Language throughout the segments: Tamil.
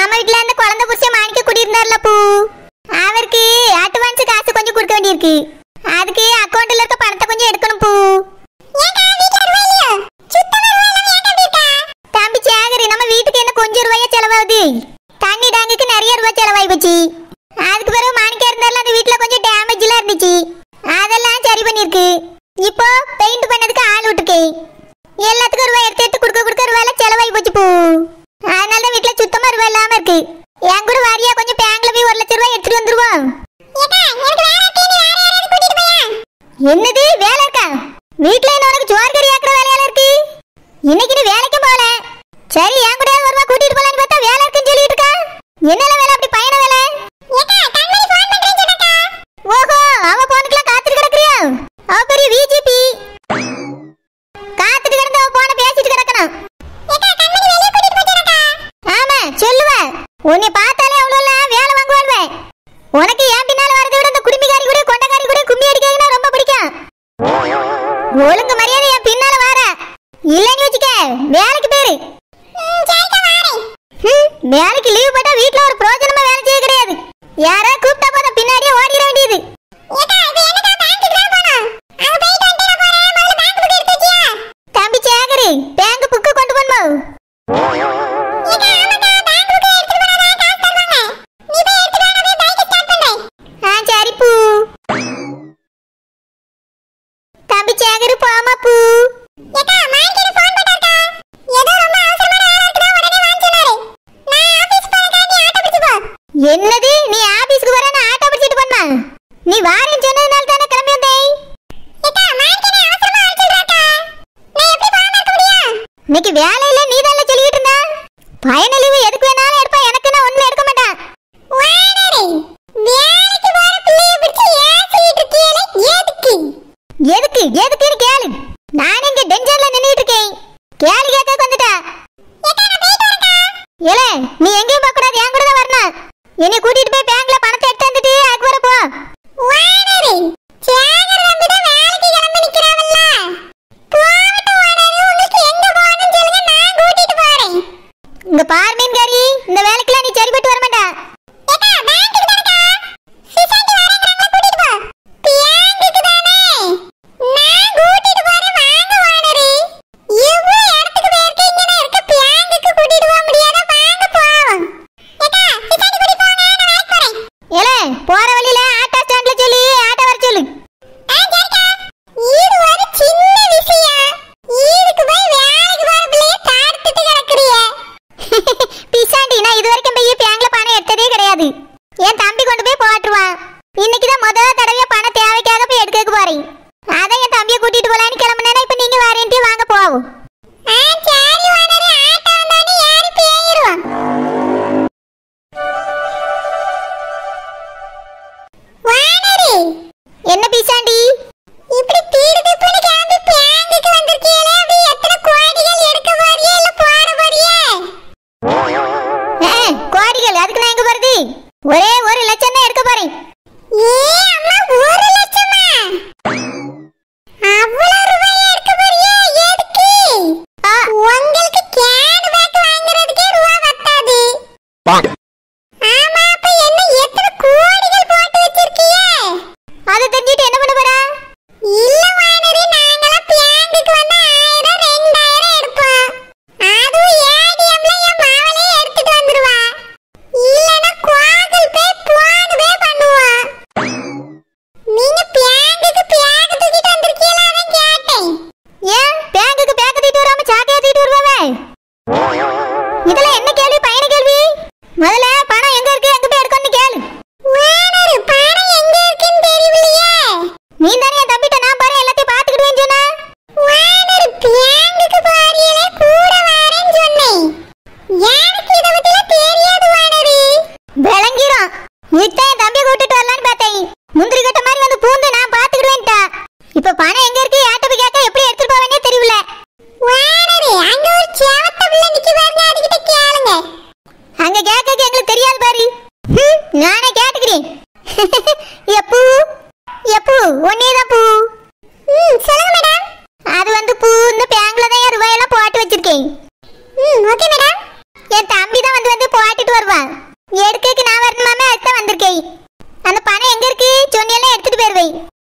நம்ம வீட்ல அந்த குழந்தை புருஷன் மாணிக்க குடியிருந்தார்ல பூ அவருக்கு அட்வான்ஸ் காசு கொஞ்சம் கொடுக்க வேண்டியிருக்கு அதுக்கு அக்கவுண்ட்ல இருக்க பணத்தை கொஞ்சம் எடுக்கணும் பூ தம்பி சேகரி நம்ம வீட்டுக்கு என்ன கொஞ்சம் ரூபாயா செலவாகுது தண்ணி டேங்குக்கு நிறைய ரூபாய் செலவாகி போச்சு அதுக்கு பிறகு மாணிக்கா இருந்தாலும் அந்த வீட்ல கொஞ்சம் டேமேஜ்லாம் இருந்துச்சு அதெல்லாம் சரி பண்ணிருக்கு இப்போ பெயிண்ட் பண்ணதுக்கு ஆள் விட்டுருக்கேன் எல்லாத்துக்கும் ரூபாய் எடுத்து எடுத்து கொடுக்க கொடுக்க ரூபாய் செலவாகி போச்சு பூ அதனால தான் வீட்ல சுத்தமா ரூபாய் இல்லாம இருக்கு என் கூட வாரியா கொஞ்சம் பேங்க்ல போய் ஒரு லட்சம் ரூபாய் எடுத்துட்டு வந்துருவோம் என்னது வேலை இருக்கா வீட்ல என்ன உனக்கு சோறு கறி ஆக்குற வேலையால இருக்கு இன்னைக்கு நீ வேலைக்கு போகல சரி என் கூட ஒரு ரூபா கூட்டிட்டு போலான்னு பார்த்தா வேலை இருக்குன்னு சொல்லிட்டு இருக்கா என்னல வேலை அப்படி பயண வேலை ஓஹோ அவ போனுக்குலாம் காத்துட்டு கிடக்குறியா அவ பெரிய விஜிபி காத்துட்டு கிடந்து அவ போன பேசிட்டு கிடக்கணும் ஆமா சொல்லுவ உன்னை பார்த்தாலே அவ்வளோ வேலை வாங்குவாள்வே உனக்கு ஏன் பின்னால வரதை விட இந்த குடும்பிக்காரி கூட கொண்டக்காரி கூட கும்மி அடிக்கிறதுனா ரொம்ப பிடிக்கும் ஒழுங்கு மரியாதை என் பின்னால வார இல்லன்னு வச்சுக்க வேலைக்கு பேரு ஹம், வேலைக்கு லீவ் போட்டா வீட்ல ஒரு பிரோஜனமா வேலை செய்ய கிடையாது யாரா கூப்பிட்டா போதும் பின்னாடியே ஓடிட வேண்டியது தம்பி சேகரி பேங்க் புக்கு கொண்டு போனோம் ஆ சரி பூ தம்பி சேகரி போமா பூ என்னது நீ ஆபீஸ்க்கு வர நான் ஆட்டோ பிடிச்சிட்டு போனா நீ வாரேன்னு சொன்னதுனால தானே கிளம்பி வந்தேன் இன்னைக்கு வேலையில நீ தானே சொல்லிட்டு இருந்தா பயண லீவு எதுக்கு வேணாலும் எடுப்பா எனக்கு நான் ஒண்ணும் எடுக்க மாட்டேன் எதுக்கு எதுக்குன்னு கேளு நான் இங்க டென்ஷன்ல நின்னுட்டு இருக்கேன் கேள்வி கேட்க வந்துட்டா ஏல நீ எங்கேயும் போக கூடாது என் கூட தான் வரணும் என்னை கூட்டிட்டு போய் பேங்க்ல பணத்தை எடுத்து வந்துட்டு அதுக்கு வர போ இங்க பார் மீன்காரி இந்த வேலைக்கெல்லாம் நீ சரிப்பட்டு வர மாட்டா ஏல போற வழியில ஆட்டோ ஸ்டாண்ட்ல சொல்லி ஆட்டோ வர சொல்லு பிசாண்டி நான் இது வரைக்கும் போய் பேங்க்ல பணம் எடுத்ததே கிடையாது என் தம்பி கொண்டு போய் போட்டுருவான் இன்னைக்கு தான் முதல் தடவையா பணம் தேவைக்காக போய் எடுக்க போறேன் அதான் என் தம்பியை கூட்டிட்டு போலான்னு கிளம்புனா இப்ப நீங்க வாரேன்ட்டு வாங்க போவோம் என்ன பிசாண்டி இப்படி தீடு திப்புன்னு கிளம்பி பேங்குக்கு வந்திருக்கீங்களே அப்படி எத்தனை கோடிகள் எடுக்க போறியே இல்ல போட போறியே கோடிகள் அதுக்கு நான் எங்க போறது ஒரே ஒரு லட்சம் தான் எடுக்க போறேன் ஏ அம்மா ஒரு லட்சமா அவ்வளவு ரூபாய் எடுக்க போறியே எதுக்கு உங்களுக்கு கேன் பேக் வாங்குறதுக்கே ரூபா பத்தாது ஆமா அப்ப என்ன எத்தனை கோடிகள் போட்டு வச்சிருக்கீங்க அத தெரிஞ்சிட்டு என்ன பண்ண போற இல்ல வானரி நாங்கலாம் பேங்குக்கு வந்து 1000 2000 எடுப்போம் அதுவும் ஏடிஎம்ல என் மாவளே எடுத்துட்டு வந்துருவா இல்லனா கூகுள் பே போன் பே பண்ணுவா நீங்க பேங்குக்கு பேக் தூக்கிட்டு வந்திருக்கீங்களா அதான் கேட்டேன் ஏன் பேங்குக்கு பேக் தூக்கிட்டு வராம சாக்கையா தூக்கிட்டு வருவாவே இதெல்லாம் என்ன கேள்வி பயண கேள்வி முதல்ல பணம் எங்க இருக்கு எங்க போய் எடுக்கணும்னு கேளு பணம் எங்க இருக்குன்னு தெரியலையே சொன்னியெல்லாம் எடுத்துட்டு போயிருவை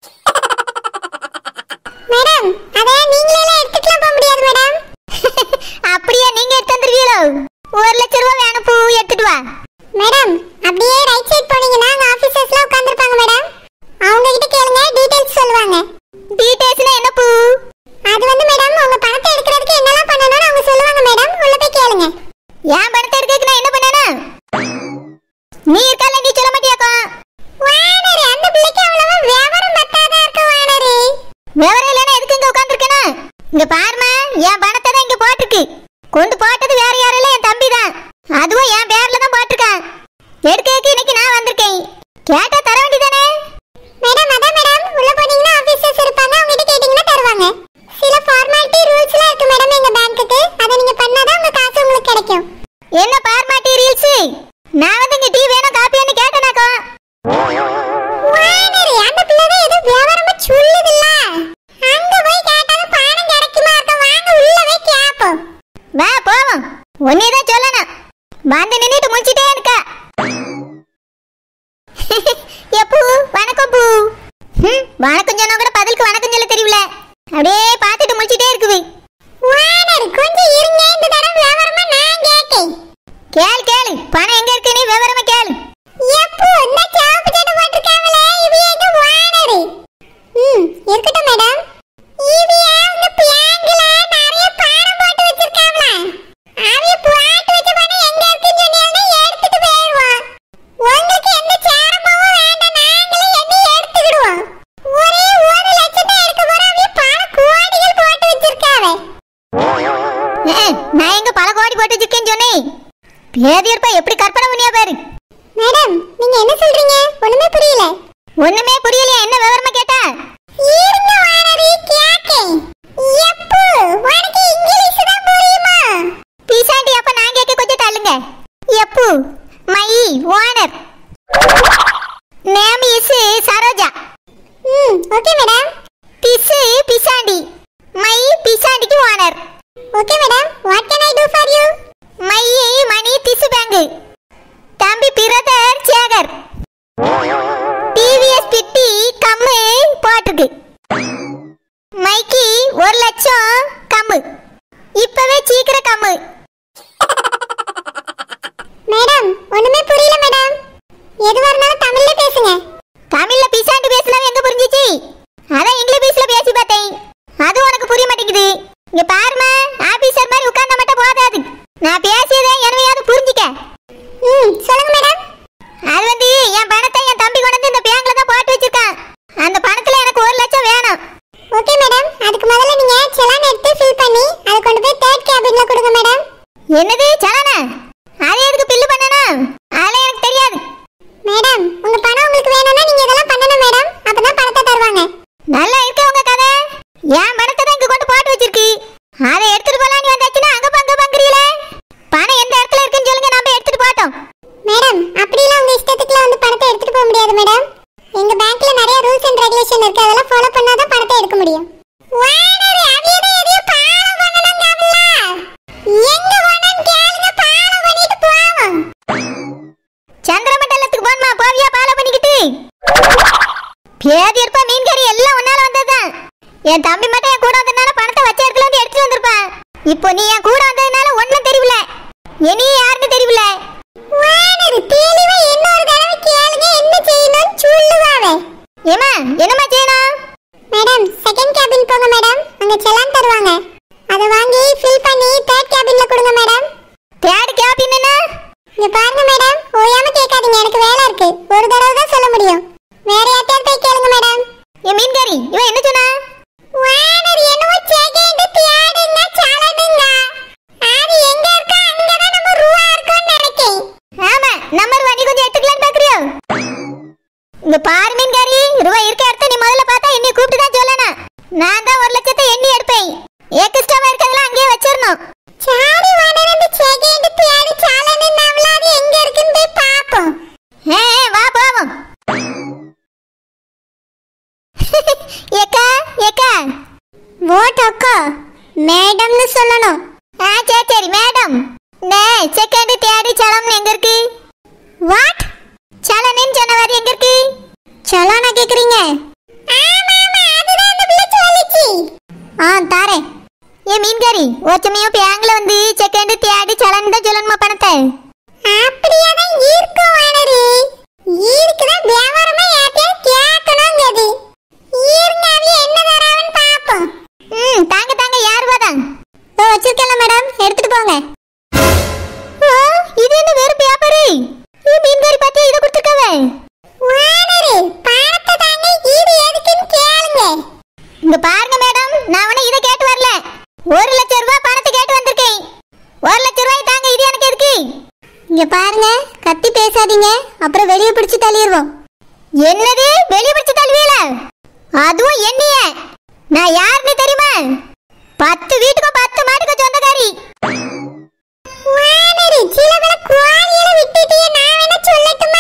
மேடம் அத நீங்களே எல்லாம் எடுத்துக்கலாம் போக முடியாது மேடம் அப்படியே நீங்க எடுத்து வந்துருவீங்களோ ஒரு லட்சம் ரூபாய் வேணும் பூ எடுத்துட்டு வா மேடம் அப்படியே ரைட் சைடு போனீங்கன்னா அங்க ஆபீசர்ஸ்லாம் உட்கார்ந்திருப்பாங்க மேடம் அவங்க கிட்ட கேளுங்க டீடைல்ஸ் சொல்லுவாங்க டீடைல்ஸ்னா என்ன பூ அது வந்து மேடம் உங்க பணத்தை எடுக்கிறதுக்கு என்னெல்லாம் பண்ணணும்னு அவங்க சொல்லுவாங்க மேடம் உள்ள போய் கேளுங்க என் பணத்தை எடுக்கிறதுக்கு நான் என்ன பண்ணணும் நீ இருக்கால நீ சொல்ல மாட்டியாக்கா வானரு அந்த பிள்ளைக்கு அவ்வளவா வியாபாரம் பத்தாதா இருக்கு வானரு விவரம் இல்லைன்னா எதுக்கு இங்க உட்காந்துருக்கேனா இங்க பாருமா என் பணத்தை தான் இங்க போட்டிருக்கு கொண்டு போட்டது வேற யாரும் இல்ல என் தம்பி தான் அதுவும் என் பேர்ல தான் போட்டிருக்கான் எடுக்கிறதுக்கு இன்னைக்கு நான் வந்திருக்கேன் கேட்டா தர வேண்டியதானே மேடம் அதான் மேடம் உள்ள போனீங்கன்னா ஆபீசர்ஸ் இருப்பாங்க அவங்க கிட்ட கேட்டீங்கன்னா தருவாங்க சில ஃபார்மாலிட்டி ரூல்ஸ்லாம் இருக்கு மேடம் எங்க பேங்க்குக்கு அதை நீங்க பண்ணாதான் உங்க காசு உங்களுக்கு கிடைக்கும் என்ன பார்மாட்டி ரீல்ஸ் நான் வந்து இங்க டீ வேணும் காப்பி வேணும் கேட்டேனாக்கா வானரு அந்த பிள்ளை தான் ஏதோ வியாபாரமா சொல்லுதுல்ல அங்க போய் கேட்டாலும் பணம் கிடைக்குமா இருக்க வாங்க உள்ள போய் கேப்போம் வா போவோம் ஒன்னே தான் சொல்லணும் வந்து நின்னுட்டு முடிச்சிட்டே இருக்கா எப்பூ வணக்கம் பூ ஹம், வணக்கம் சொன்னா கூட பதிலுக்கு வணக்கம் சொல்ல தெரியல அப்படியே பார்த்துட்டு முடிச்சிட்டே இருக்குது வானரு கொஞ்சம் இருங்க இந்த தடவை வியாபாரமா நான் கேக்கேன் கேளு கேளு பணம் எங்க இருக்கு நீ விவரமா கேளு எப்போ இந்த சாப்பு சட்டை போட்டிருக்காங்களே இது எங்க வானரு ம் இருக்கட்டும் மேடம் இது அவங்க பேங்க்ல நிறைய பணம் போட்டு வச்சிருக்காங்களா அவங்க போட்டு வச்ச பணம் எங்க இருக்குன்னு சொன்னீங்கன்னா எடுத்துட்டு போயிடுவோம் உங்களுக்கு எந்த சேரமாவும் வேண்டாம் நாங்களே எண்ணி எடுத்துக்கிடுவோம் ஒரே ஒரு லட்சம் தான் எடுக்க போறோம் அவங்க பல கோடிகள் போட்டு வச்சிருக்காவே ஏய், நான் எங்க பல கோடி போட்டு வச்சிருக்கேன்னு சொன்னேன் பேதியற்பா எப்படி கற்பனை பண்ணியா பாரு மேடம் நீங்க என்ன சொல்றீங்க ஒண்ணுமே புரியல ஒண்ணுமே புரியலையா என்ன விவரமா கேட்டா இருங்க வானரி கேக்கேன் எப்போ உனக்கு இங்கிலீஷ் தான் புரியுமா பீசாண்டி அப்ப நான் கேட்க கொஞ்சம் தள்ளுங்க எப்பூ my owner name is Saroja hmm okay madam பிசு பிசாண்டி மை பிசாண்டிக்கு owner okay madam what can I do for you my money this bank தம்பி பிரதர் சேகர் டிவிஎஸ் பிட்டி கம்மு போட்டிருக்கு மைக்கி ஒரு லட்சம் கம்மு இப்பவே சீக்கிரம் கம்மு மேடம் ஒண்ணுமே புரியல மேடம் எதுவா இருந்தாலும் தமிழ்ல பேசுங்க தமிழ்ல பிசாண்டு பேசலாம் எங்க புரிஞ்சிச்சு அதான் இங்கிலீஷ்ல பேசி பார்த்தேன் அது உனக்கு புரிய மாட்டேங்குது இங்க பாருமா ஆபீசர் மாதிரி உட்கார்ந்தா மட்டும் போதாது நான் பேசியதை எனவையாவது புரிஞ்சுக்க ம் சொல்லுங்க மேடம் அது வந்து என் பணத்தை என் தம்பி கொண்டு வந்து இந்த பேங்க்ல தான் போட்டு வச்சிருக்கான் அந்த பணத்துல எனக்கு ஒரு லட்சம் வேணும் ஓகே மேடம் அதுக்கு முதல்ல நீங்க செலான் எடுத்து ஃபில் பண்ணி அதை கொண்டு போய் தேர்ட் கேபின்ல கொடுங்க மேடம் என்னது சலானா அது எதுக்கு பில்லு பண்ணணும் அதெல்லாம் எனக்கு தெரியாது மேடம் உங்க பணம் உங்களுக்கு வேணும்னா நீங்க இதெல்லாம் பண்ணணும் மேடம் அப்பதான் பணத்தை தருவாங்க நல்லா இருக்க உங்க கதை என் பணத்தை தான் இங்க கொண்டு போட்டு வச்சிருக்கு அதை எடுத்துட்டு போலாம் நீ வந்தாச்சுன்னா அங்க பங்க பங்குறீங்களே பணம் எந்த இடத்துல இருக்குன்னு சொல்லுங்க நாம எடுத்துட்டு போட்டோம் மேடம் அப்படிலாம் உங்க இஷ்டத்துக்குலாம் வந்து பணத்தை எடுத்துட்டு போக முடியாது மேடம் எங்க பேங்க்ல நிறைய ரூல்ஸ் அண்ட் ரெகுலேஷன் இருக்கு அதெல்லாம் ஃபாலோ பண்ணாதான் பணத்தை எடுக்க முடியும் வானரு, அவியதான் எதையோ பாலம் பண்ணணுங்காமல்ல? எங்க போனோம்னு கேளுங்க, பாலம் பண்ணிட்டு போவோம். சந்திரமண்டலத்துக்கு போன்மா போவியா பாலோ பண்ணிக்கிட்டு பேதி இருப்பா மீன் கறி எல்லாம் உன்னால வந்ததுதான் என் தம்பி மட்டும் என் கூட வந்ததுனால பணத்தை வச்ச இடத்துல வந்து எடுத்துட்டு வந்திருப்பான் இப்போ நீ என் கூட வந்ததுனால ஒண்ணும் தெரியல இனி யாருக்கும் தெரியல வானரு, தெளிவா இன்னொரு தடவை கேளுங்க, என்ன செய்யணும்னு சொல்லுவாவே. ஏமா என்னம்மா செய்யணும் மேடம் செகண்ட் கேபின் போங்க மேடம் அங்க செலான் தருவாங்க அதை வாங்கி ஃபில் பண்ணி தேர்ட் கேபின்ல கொடுங்க மேடம் தேடி கேப்பின் என்ன இங்க பாருங்க மேடம் ஓயாம கேட்காதீங்க எனக்கு வேலை இருக்கு ஒரு தடவை தான் சொல்ல முடியும் வேற யார்ட்டையாவது போய் கேளுங்க மேடம் என் மீன் கறி இவன் என்ன சொன்னா வானர் என்னவோ செகண்ட் தேடுங்க சலனுங்க அது எங்க இருக்கா அங்கதான் நம்ம ரூவா இருக்கும்னு நினைக்கேன் ஆமா நம்பர் வண்டி கொஞ்சம் எடுத்துக்கலான்னு பாக்குறியோ இங்க பாரு மீன் கறி ரூபாய் இருக்க இடத்த நீ முதல்ல பார்த்தா என்னை கூப்பிட்டு தான் சொல்லணும் நான் தான் ஒரு லட்சத்தை எண்ணி எடுப்பேன் எக்ஸ்ட்ராவா இருக்கதெல்லாம் அங்கேயே வச்சிடணும் சாரி வானர் அந்த செகண்ட் தேடி சலனு நம்மள அது எங்க இருக்குன்னு போய் பாப்போம் ஏ ஏ, வா போவோம் ஏக்கா ஏக்கா ஓட் அக்கா மேடம்னு சொல்லணும் ஆ சரி சரி மேடம் நே செகண்ட் தேடி சலம் எங்க இருக்கு வாட் சலனின்னு சொன்னவாது எங்க இருக்கு சலானா கேக்குறீங்க ஆ தாரேன் ஏ மீன்காரி ஓச்சமையும் பேங்க்ல வந்து செகண்ட் தேடி சலன் தான் சொல்லணுமா பணத்தை அப்படியாதான் இருக்கும் வானரு இருக்குதான் வியாபாரமா யார்ட்டையும் கேட்கணுங்கிறது இருங்க அவ என்ன தராவன்னு பாப்போம் ம் தாங்க தாங்க யார் வாதான் ஓ வச்சிருக்கல மேடம் எடுத்துட்டு போங்க ஆ, இது என்ன வேற பேப்பரு ஏ மீன்காரி பாத்தியா இதை கொடுத்துருக்காவே வானரு பணத்தை தாங்க இது எதுக்குன்னு கேளுங்க இங்க பாருங்க மேடம் நான் உன இதை கேட்டு வரல ஒரு லட்சம் ரூபாய் பணத்தை கேட்டு வந்திருக்கேன் ஒரு லட்சம் ரூபாய் தாங்க இது எனக்கு எதுக்கு இங்க பாருங்க கத்தி பேசாதீங்க அப்புறம் வெளியே பிடிச்சு தள்ளிடுவோம் என்னது வெளியே பிடிச்சு தள்ளுவீல அதுவும் என்னைய நான் யாருன்னு தெரியுமா பத்து வீட்டுக்கும் பத்து மாட்டுக்கும் சொந்தக்காரி வானரு சில பல கோழிகளை விட்டுட்டு நான் வேணா சொல்லட்டுமா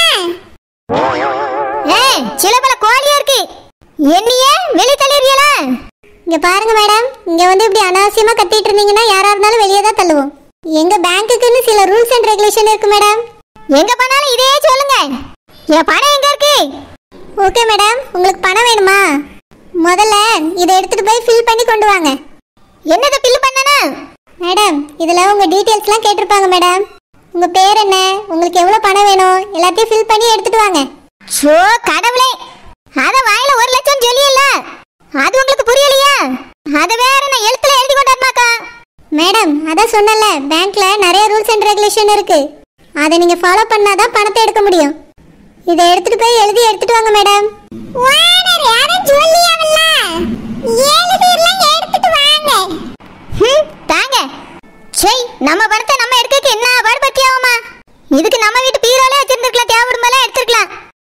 ஏ சில பல கோழியா இருக்கு என்னைய வெளியே தள்ளிடுவீங்களா இங்க பாருங்க மேடம் இங்க வந்து இப்படி அனாவசியமா கத்திட்டு இருந்தீங்கன்னா யாரா இருந்தாலும் வெளியே தான் தள்ளுவோம் எங்க பேங்க்குக்குன்னு சில ரூல்ஸ் அண்ட் ரெகுலேஷன் இருக்கு மேடம் எங்க பண்ணாலும் இதே சொல்லுங்க என் பணம் எங்க இருக்கு ஓகே மேடம் உங்களுக்கு பணம் வேணுமா முதல்ல இதை எடுத்துட்டு போய் ஃபில் பண்ணி கொண்டு வாங்க என்னதை ஃபில் பண்ணணும் மேடம் இதுல உங்க டீடைல்ஸ்லாம் கேட்டிருப்பாங்க மேடம் உங்க பேர் என்ன உங்களுக்கு எவ்வளவு பணம் வேணும் எல்லாத்தையும் ஃபில் பண்ணி எடுத்துட்டு வாங்க சோ கடவுளே அத வாயில ஒரு லட்சம் சொல்லியல்ல அது உங்களுக்கு புரியலையா அத வேற நான் எழுத்துல எழுதி கொண்டாருமாக்கா மேடம் அதான் சொன்னல பேங்க்ல நிறைய ரூல்ஸ் அண்ட் ரெகுலேஷன் இருக்கு அதை நீங்க ஃபாலோ பண்ணாதான் பணத்தை எடுக்க முடியும் இதை எடுத்துட்டு போய் எழுதி எடுத்துட்டு வாங்க மேடம் வானரு அதான் சொல்லியாவல்ல எழுதிடலாம் எடுத்துட்டு வாங்க ஹம், தாங்க சை நம்ம பணத்தை நம்ம எடுக்க என்ன பாடு பத்தியாவுமா இதுக்கு நம்ம வீட்டு பீரோலே வச்சிருந்திருக்கலாம் தேவைப்படும் போல எடுத்துருக்கலாம்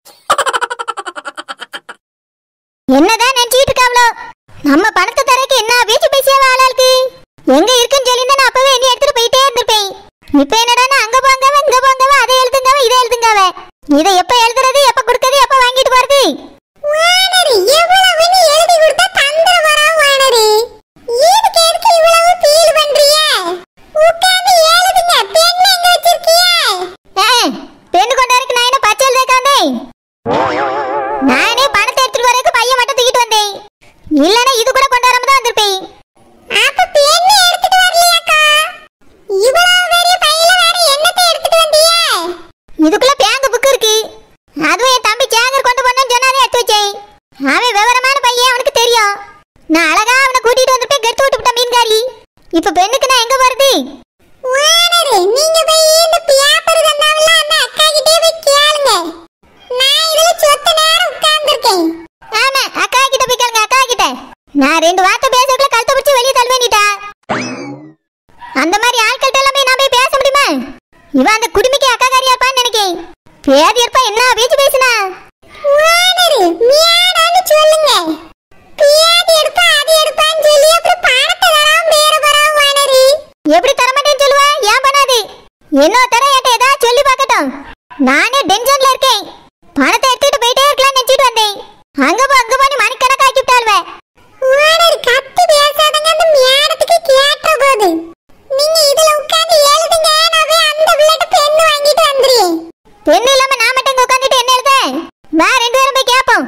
என்னதான் நினைச்சிட்டு இருக்காவளோ நம்ம பணத்தை தரக்கு என்ன பேச்சு பேசியாவ ஆளாளுக்கு எங்க இருக்குன்னு சொல்லியிருந்தா நான் அப்பவே என்ன எடுத்துட்டு போயிட்டே இருந்திருப்பேன் இப்ப என்னடான்னா அங்க போங்கவ இங்க போங்கவ அதை எழுதுங்கவ இதை எழுதுங்கவ இதை எப்ப எழுதுறது எப்ப கொடுக்கறது எப்ப வாங்கிட்டு போறது வானரு எவ்வளவுன்னு எழுதி கொடுத்தா தந்துட வரான் வானரு இதுக்கு எதுக்கு இவ்வளவு ஃபீல் பண்றிய உட்கார்ந்து எழுதுங்க பெண் எங்க வச்சிருக்கிய ஏய், பெண்ணு கொண்டாருக்கு நான் என்ன பச்சை எழுத வந்தேன் நானே பணத்தை எடுத்துட்டு வரதுக்கு பையன் மட்டும் தூக்கிட்டு வந்தேன் இல்லனா இது கூட கொண்டு வராம தான் வந்திருப்பேன் அப்ப பெண் எடுத்துட்டு வரலையாக்கா இவ்வளவு பெரிய பையில வேற என்னத்தை எடுத்துட்டு வந்திய இதுக்குள்ள பேங்க் புக் இருக்கு அதுவும் என் தம்பி சேகர் கொண்டு போனேன்னு சொன்னாதே எடுத்து வச்சேன் அவன் விவரமான பையன் அவனுக்கு தெரியும் நான் அழகா அவனை கூட்டிட்டு வந்திருப்பேன் கெடுத்து விட்டுவிட்டேன் மீன்காரி இப்ப பெண்ணுக்கு நான் எங்க போறது வானரு நீங்க போய் இந்த பேப்பர் தந்தாவல அந்த அக்கா கிட்டே போய் கேளுங்க நான் இதுல சொத்த நேரம் உட்கார்ந்திருக்கேன் ஆமா அக்கா கிட்ட போய் கேளுங்க அக்கா கிட்ட நான் ரெண்டு வார்த்தை பேசக்குள்ள கழுத்தை பிடிச்சி வெளியே தள்ளுவேனிட்டா அந்த மாதிரி ஆட்கள்கிட்ட எல்லாம் போய் நான் போய் பேச முடியுமா இவன் அந்த குடுமிக்கு அக்கா காரியா இருப்பான்னு நினைக்கேன் பேதி இருப்பா என்ன பேச்சு பேசுனா வானரு மியாடான்னு சொல்லுங்க பியாதி எடுப்பா அது எடுப்பான்னு சொல்லி அப்புறம் பணத்தை தராம பேர போறான் வானரு எப்படி தரமாட்டேன்னு சொல்லுவ ஏன் பண்ணாது என்ன தர என்கிட்ட ஏதாவது சொல்லி பார்க்கட்டும் நானே டென்ஷன்ல இருக்கேன் பணத்தை எடுத்துட்டு போயிட்டே இருக்கலாம்னு நினைச்சிட்டு வந்தேன் அங்க போ அங்க போய் மணிக்கணக்காக்கி விட்டாள்வே வானரு கத்தி பேசாதங்க அந்த மியாடத்துக்கு கேட்ட போது நீங்க இதுல உட்கார்ந்து எழுதுங்க நான் போய் அந்த பிள்ளைகிட்ட பெண் வாங்கிட்டு வந்துறேன் பெண்ணு இல்லாம நான் மட்டும் இங்க உட்காந்துட்டு என்ன எழுத வா ரெண்டு பேரும் போய் கேட்போம்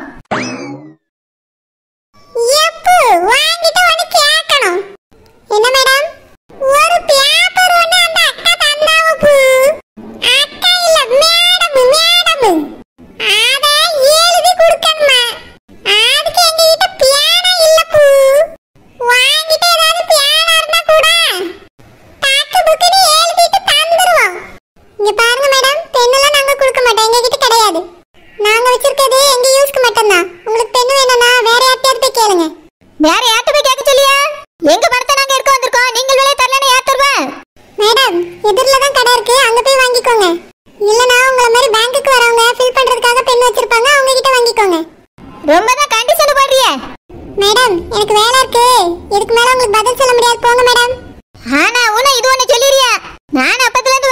எப்போ வாங்கிட்டு வந்து கேட்கணும் என்ன மேடம் ஒரு பேப்பர் ஒண்ணு அந்த அக்கா தந்தாவ பூ அக்கா இல்ல மேடம் மேடம் அத எழுதி கொடுக்கணுமா அதுக்கு எங்க கிட்ட பியானோ இல்ல பூ வாங்கிட்டு ஏதாவது பியானோ இருந்தா கூட பாக்கு புக்குன்னு எழுதிட்டு தந்துருவோம் இங்க பாருங்க மேடம் பெண்ணெல்லாம் நாங்க கொடுக்க மாட்டோம் எங்க கிட்ட கிடையாது நாங்க வச்சிருக்கிறது எங்க யூஸ்க்கு மட்டும்தான் உங்களுக்கு பெண் வேணும்னா வேற யார்கிட்டயாவது போய் கேளுங்க வேற யார்கிட்ட போய் கேட்க சொல்லியா எங்க பணத்தை நாங்க எடுக்க வந்திருக்கோம் நீங்கள் வெளியே தரலன்னு யார் தருவா மேடம் எதிரில தான் கடை இருக்கு அங்க போய் வாங்கிக்கோங்க இல்லனா உங்கள மாதிரி பேங்க்குக்கு வரவங்க ஃபில் பண்றதுக்காக பென் வச்சிருப்பாங்க அவங்க கிட்ட வாங்கிக்கோங்க ரொம்ப தான் கண்டிஷன் போடுறிய மேடம் எனக்கு வேலை இருக்கு இதுக்கு மேல உங்களுக்கு பதில் சொல்ல முடியாது போங்க மேடம் ஆனா உன இது ஒண்ணு சொல்லிடுறியா நான் அப்பத்துல